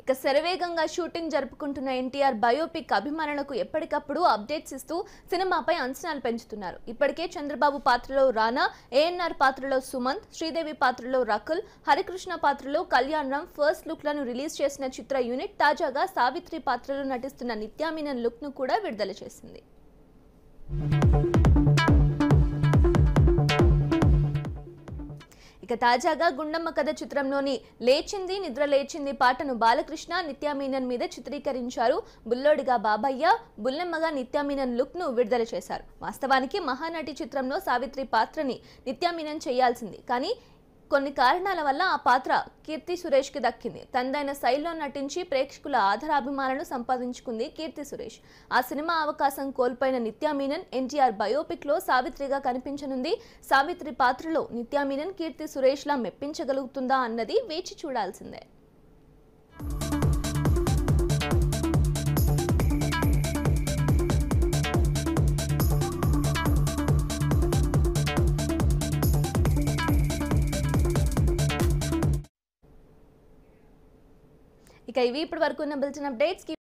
ఇక శరవేగంగా షూటింగ్ జరుపుకుంటున్న ఎన్టీఆర్ బయోపిక్ అభిమానులకు ఎప్పటికప్పుడు అప్డేట్స్ ఇస్తూ సినిమాపై అంచనాలు పెంచుతున్నారు ఇప్పటికే చంద్రబాబు పాత్రలో రానా ఏఎన్ఆర్ పాత్రలో సుమంత్ శ్రీదేవి పాత్రలో రకుల్ హరికృష్ణ పాత్రలో కళ్యాణ్ రామ్ ఫస్ట్ లుక్ లను రిలీజ్ చేసిన చిత్ర యూనిట్ తాజాగా సావిత్రి పాత్రలో నటిస్తున్న నిత్యామీనన్ లుక్ ను కూడా విడుదల చేసింది ఇక తాజాగా గుండమ్మ కథ చిత్రంలోని లేచింది నిద్ర లేచింది పాటను బాలకృష్ణ నిత్యామీనన్ మీద చిత్రీకరించారు బుల్లోడిగా బాబయ్య బుల్లెమ్మగా నిత్యామీనన్ లుక్ ను విడుదల చేశారు వాస్తవానికి మహానటి చిత్రంలో సావిత్రి పాత్రని నిత్యామీనన్ చేయాల్సింది కానీ కొన్ని కారణాల వల్ల ఆ పాత్ర కీర్తి సురేష్ కి దక్కింది తనదైన శైలిలో నటించి ప్రేక్షకుల ఆధారాభిమానాలను సంపాదించుకుంది కీర్తి సురేష్ ఆ సినిమా అవకాశం కోల్పోయిన నిత్యామీనన్ ఎన్టీఆర్ బయోపిక్ లో సావిత్రిగా కనిపించనుంది సావిత్రి పాత్రలో నిత్యామీనన్ కీర్తి సురేష్ లా మెప్పించగలుగుతుందా అన్నది వేచి చూడాల్సిందే ఇక ఇవి ఇప్పటి వరకు ఉన్న బులెటిన్ అప్డేట్స్